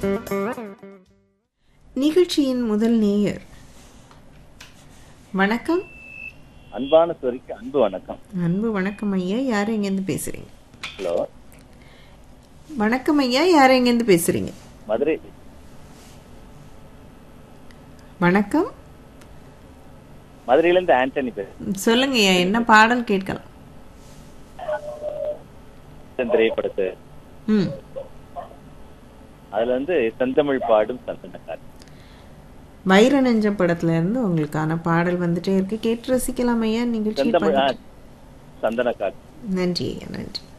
நிகழ்ச்சியின் முதல் நேயர் வணக்கம் அன்பான சொரிக்கு அன்பு வணக்கம் அன்பு வணக்கம் ஐயா யார் எங்கேருந்து பேசுறீங்க ஹலோ வணக்கம் ஐயா யார் எங்கேருந்து பேசுறீங்க மதுரை வணக்கம் மதுரையில இருந்து ஆண்டனி பேசுறேன் சொல்லுங்க ஐயா என்ன பாடல் கேட்கலாம் திரைப்படத்து ம் அதுல வந்து செந்தமிழ் பாடும் சந்தனக்கார் வைர நெஞ்ச படத்துல இருந்து உங்களுக்கான பாடல் வந்துட்டே இருக்கு கேட்டு ரசிக்கலாம் ஐயா நிகழ்ச்சி செந்தமிழ் ஆ, சந்தனக்கார் நன்றி ஐயா நன்றி